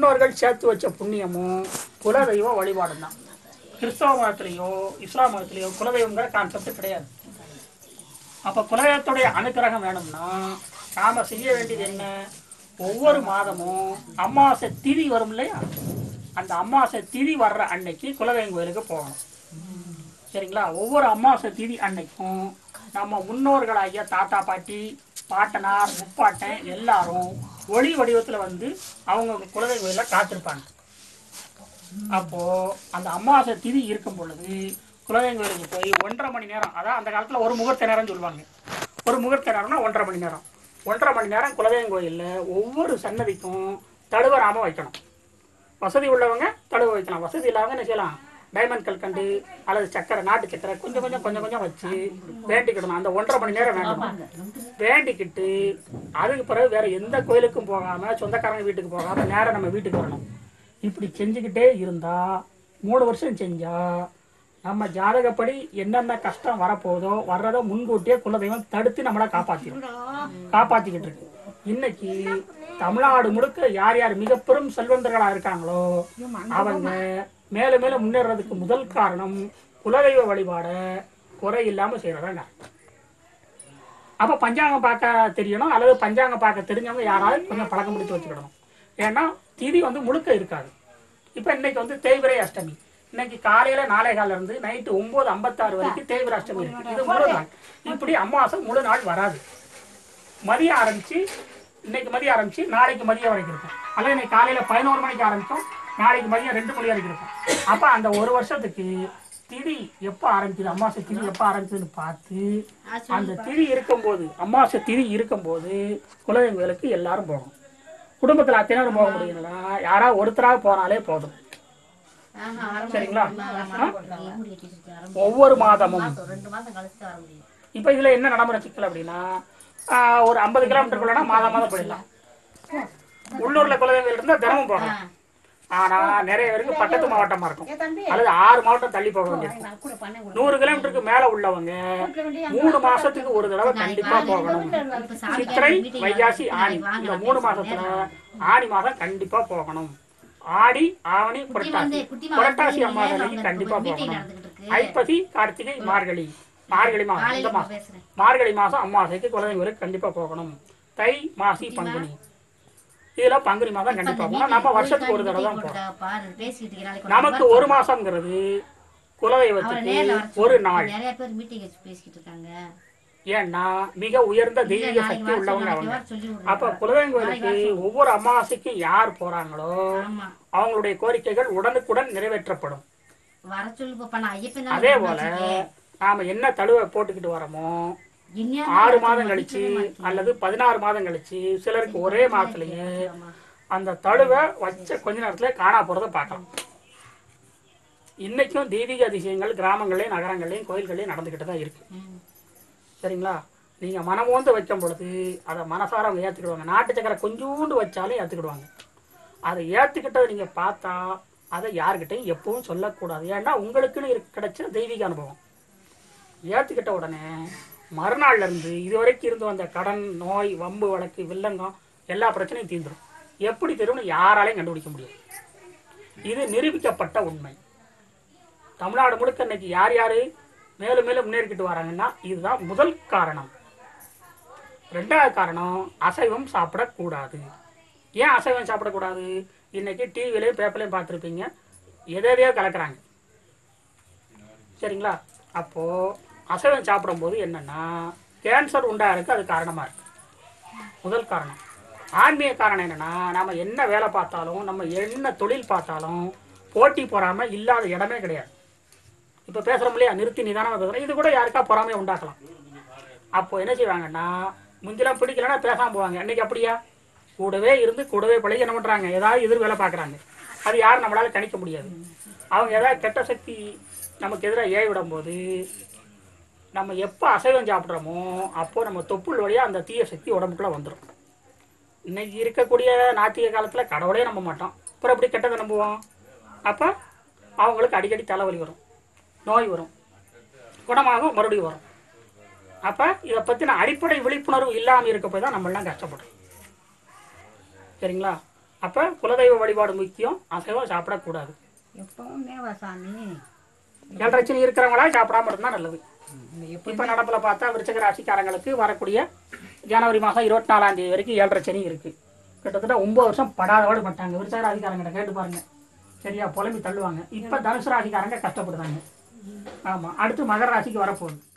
முன்னோர்கள் சேர்த்து வச்ச புண்ணியமும் குலதெய்வ வழிபாடும் தான் கிறிஸ்தவ மதத்திலேயோ இஸ்லாம் மதத்திலேயோ குலதெய்வங்கிற கான்செப்ட் கிடையாது அப்போ குலதெய்வத்துடைய அனுக்கிரகம் வேணும்னா நாம செய்ய வேண்டியது என்ன ஒவ்வொரு மாதமும் அமாவாசை திதி வரும் இல்லையா அந்த அமாவாசை திதி வர்ற அன்னைக்கு குலதெய்வம் கோயிலுக்கு போகணும் சரிங்களா ஒவ்வொரு அமாவாசை திதி அன்னைக்கும் நம்ம முன்னோர்களாகிய தாத்தா பாட்டி பாட்டனார் முப்பாட்டன் எல்லாரும் ஒளி வடிவத்தில் வந்து அவங்க குலதெய்வ கோயிலில் காத்திருப்பாங்க அப்போ அந்த அமாவாசை திதி இருக்கும் பொழுது குலதெய்வ கோயிலுக்கு போய் ஒன்றரை மணி நேரம் அதான் அந்த காலத்தில் ஒரு முகூர்த்த நேரம் சொல்லுவாங்க ஒரு முகூர்த்த நேரம்னா ஒன்றரை மணி நேரம் ஒன்றரை மணி நேரம் குலதெய்வ கோயிலில் ஒவ்வொரு சன்னதிக்கும் தடுவராமல் வைக்கணும் வசதி உள்ளவங்க தடுவ வைக்கலாம் வசதி இல்லாதவங்க என்ன செய்யலாம் டைமண்ட் கல்கண்டு அல்லது சக்கரை நாட்டு சக்கரை கொஞ்சம் கொஞ்சம் கொஞ்சம் கொஞ்சம் வச்சு வேண்டிக்கிடணும் அந்த ஒன்றரை மணி நேரம் வேண்டணும் வேண்டிக்கிட்டு அதுக்கு பிறகு வேற எந்த கோயிலுக்கும் போகாம சொந்தக்காரங்க வீட்டுக்கு போகாம நேரம் நம்ம வீட்டுக்கு வரணும் இப்படி செஞ்சுக்கிட்டே இருந்தா மூணு வருஷம் செஞ்சா நம்ம ஜாதகப்படி என்னென்ன கஷ்டம் வரப்போதோ வர்றதை முன்கூட்டியே குலதெய்வம் தடுத்து நம்மளை காப்பாத்திடும் காப்பாத்திக்கிட்டு இருக்கு இன்னைக்கு தமிழ்நாடு முழுக்க யார் யார் மிக பெரும் செல்வந்தர்களா இருக்காங்களோ அவங்க மேலும் மேலும் முன்னேறதுக்கு முதல் காரணம் குலதெய்வ வழிபாட குறை இல்லாம செய்யறதாங்க அப்ப பஞ்சாங்கம் பார்க்க தெரியணும் அல்லது பஞ்சாங்கம் பார்க்க தெரிஞ்சவங்க யாராவது கொஞ்சம் பழக்கம் பிடிச்சு வச்சுக்கிடணும் ஏன்னா திதி வந்து முழுக்க இருக்காது இப்ப இன்னைக்கு வந்து தேய்பிரை அஷ்டமி இன்னைக்கு காலையில நாளை கால இருந்து நைட்டு ஒன்பது ஐம்பத்தாறு வரைக்கும் தேய்பிரை அஷ்டமி இருக்கு இது முழு நாள் இப்படி அமாவாசை முழு நாள் வராது மதியம் ஆரம்பிச்சு இன்னைக்கு மதியம் ஆரம்பிச்சு நாளைக்கு மதியம் வரைக்கும் இருக்கும் அல்லது இன்னைக்கு காலையில பதினோரு மணிக்கு ஆரம்பிச்சோம் நாளைக்கு மதியம் ரெண்டு மணி வரைக்கும் இருக்கும் அப்ப அந்த ஒரு வருஷத்துக்கு திதி எப்போ ஆரம்பிக்குது அமாவாசை திதி எப்போ ஆரம்பிக்குதுன்னு பார்த்து அந்த திதி இருக்கும்போது அமாவாசை திதி இருக்கும்போது குலதெய்வ கோயிலுக்கு எல்லாரும் போகணும் குடும்பத்தில் அத்தனை போக முடியுங்களா யாராவது ஒருத்தராக போனாலே போதும் சரிங்களா ஆ? ஒவ்வொரு மாதமும் ரெண்டு மாசம் கழிச்சு வர முடியும் இப்போ இதுல என்ன நடைமுறை சிக்கல் அப்படின்னா ஆஹ், ஒரு ஐம்பது கிலோமீட்டருக்குள்ளனா மாதம் மாதம் போயிடலாம் உள்ளூர்ல குலதெய்வம் இருந்தா தினமும் போகலாம் ஆனா நிறைய பேருக்கு பக்கத்து மாவட்டமா இருக்கும் அல்லது ஆறு மாவட்டம் தள்ளி போக வேண்டியிருக்கும் நான் கூட பண்ண கூட நூறு கிலோமீட்டருக்கு மேல உள்ளவங்க மூணு மாசத்துக்கு ஒரு தடவை கண்டிப்பா போகணும் இப்ப சாமி சித்திரை meeting வைகாசி நடக்குது. ஆணி நாளைக்கு இந்த வாங்க மூணு அப்படின்னு மாசத்துல சொன்னேன். ஆடி மாதம் கண்டிப்பா போகணும் ஆடி ஆவணி புரட்டாசி வந்து- குட்டி மாமா புரட்டாசி வந்து அமாவாசை நேர்ல அன்னைக்கு கண்டிப்பா வந்து meeting போகணும் நடந்துகிட்டு இருக்கு. ஐப்பசி கார்த்திகை மார்கழி மார்கழி மாதம் இந்த காலையில நான் மாசம் பேசுறேன் மார்கழி மாசம் அமாவாசைக்கு குலதெய்வங்களுக்கு கண்டிப்பா போகணும் தை மாசி பங்குனி இதுல பங்குனி மாதம் கண்டிப்பா போகணும் நம்ம வருஷத்துக்கு ஒரு தடவை தான் போகணும் பாரு பேசிட்டு இருக்க நாளைக்கு ஒரு நமக்கு ஒரு மாசம்ங்கிறது அவரை குலதெய்வத்துக்கு நேர்ல வர ஒரு சொல்லு. நாள் நிறைய பேர் மீட்டிங் வச்சு பேசிட்டு இருக்காங்க ஏன்னா மிக உயர்ந்த தெய்வீக நாளைக்கு சக்தி வர உள்ளவங்க சொல்லு, அவங்க நாளைக்கு வர சொல்லி விடுங்க. அப்ப குலதெய்வம் கோயிலுக்கு ஒவ்வொரு அமாவாசைக்கும் யார் போறாங்களோ ஆமா அவங்களுடைய கோரிக்கைகள் உடனுக்குடன் நிறைவேற்றப்படும் வர சொல்லு பாப்பா நான் ஐயப்பன் தான் அதே இருக்கேன்னு போல வச்சுக்கேன். நாம என்ன தழுவை போட்டுக்கிட்டு வரோமோ இன்னும் ஆறு நான் மாதம் மதிக்கவே கழிச்சு மாட்டேன். அல்லது பதினாறு மாதம் கழிச்சு சிலருக்கு ஒரே மாதத்துலயே ஆமா. அந்த தழுவை வச்ச கொஞ்ச நேரத்துல காணா போறத பார்க்கலாம் இன்னைக்கும் தெய்வீக அதிசயங்கள் கிராமங்களையும் நகரங்களையும் கோயில்களையும் நடந்துக்கிட்டு தான் இருக்கு ம். சரிங்களா நீங்க மனமோந்து வைக்கும் பொழுது அதை மனசார அவங்க ஏத்துக்கிடுவாங்க நாட்டு சக்கரை கொஞ்சோண்டு வச்சாலும் ஏத்துக்கிடுவாங்க அதை ஏத்துக்கிட்டதை நீங்க பார்த்தா அதை யாருக்கிட்டையும் எப்பவும் சொல்லக்கூடாது ஏன்னா உங்களுக்குன்னு இருக்க- கிடைச்ச தெய்வீக அனுபவம் ஏத்துக்கிட்ட உடனே மறுநாள்ல இருந்து இதுவரைக்கும் இருந்து வந்த கடன் நோய் வம்பு வழக்கு வில்லங்கம் எல்லா பிரச்சனையும் தீர்ந்துடும் எப்படி தீரும்னு யாராலையும் கண்டுபிடிக்க முடியும் இது நிரூபிக்கப்பட்ட உண்மை தமிழ்நாடு முழுக்க இன்னைக்கு யார் யாரு மேலும் மேலும் முன்னேறிக்கிட்டு வராங்கன்னா இதுதான் முதல் காரணம் ரெண்டாவது காரணம் அசைவம் சாப்பிடக்கூடாது ஏன் அசைவம் சாப்பிடக்கூடாது இன்னைக்கு டிவிலையும் பேப்பர்லையும் பார்த்துருப்பீங்க எதை எதையோ கலக்குறாங்க சரிங்களா அப்போ அசைவம் சாப்பிடும்போது என்னன்னா கேன்சர் உண்டாகிறதுக்கு அது காரணமா இருக்கு முதல் காரணம் ஆன்மீக காரணம் என்னன்னா நாம என்ன வேலை பார்த்தாலும் நம்ம என்ன தொழில் பார்த்தாலும் போட்டி பொறாம இல்லாத இடமே கிடையாது இப்போ பேசுகிறோம் இல்லையா நிறுத்தி நிதானமாக பேசுகிறோம் இது கூட யாருக்கா பொறாமையை உண்டாக்கலாம் அப்போ என்ன செய்வாங்கன்னா முந்திலாம் பிடிக்கலன்னா பேசாம போவாங்க இன்னைக்கு அப்படியா கூடவே இருந்து கூடவே பழகி என்ன பண்ணுறாங்க ஏதாவது எதிர் வேலை பார்க்குறாங்க அது யாரும் நம்மளால கணிக்க முடியாது அவங்க ஏதாவது கெட்ட சக்தி நமக்கு எதிராக ஏவி விடும்போது நம்ம எப்போ அசைவம் சாப்பிட்றோமோ அப்போ நம்ம தொப்புள் வழியாக அந்த தீய சக்தி உடம்புக்குள்ள வந்துடும் இன்னைக்கு இருக்கக்கூடிய நாத்திக காலத்தில் கடவுளே நம்ப மாட்டோம் அப்புறம் எப்படி கெட்டதை நம்புவோம் அப்போ அவங்களுக்கு அடிக்கடி தலைவலி வரும் நோய் வரும் குணமாகும் மறுபடியும் வரும் அப்போ இதை பற்றின அடிப்படை விழிப்புணர்வு இல்லாமல் இருக்க போய் தான் நம்மளாம் கஷ்டப்படுறோம் சரிங்களா அப்போ குலதெய்வ வழிபாடு முக்கியம் அசைவம் சாப்பிடக்கூடாது எப்பவும் தேவா சாமி ஏழரைச்சனி இருக்கிறவங்களா சாப்பிடாம இருந்தால் நல்லது எப்போ இப்போ நடப்பில் பார்த்தா விருச்சக ராசிக்காரங்களுக்கு வரக்கூடிய ஜனவரி மாதம் இருபத்தி நாலாம் தேதி வரைக்கும் ஏழரை சனி இருக்கு கிட்டத்தட்ட ஒன்பது வருஷம் படாதபாடு பட்டாங்க விருச்சக ராசிக்காரங்கிட்ட கேட்டு பாருங்க சரியா புலம்பி தள்ளுவாங்க இப்போ தனுசு ராசிக்காரங்க கஷ்டப்படுறாங்க ஆமாம் அடுத்து மகர ராசிக்கு வரப்போகுது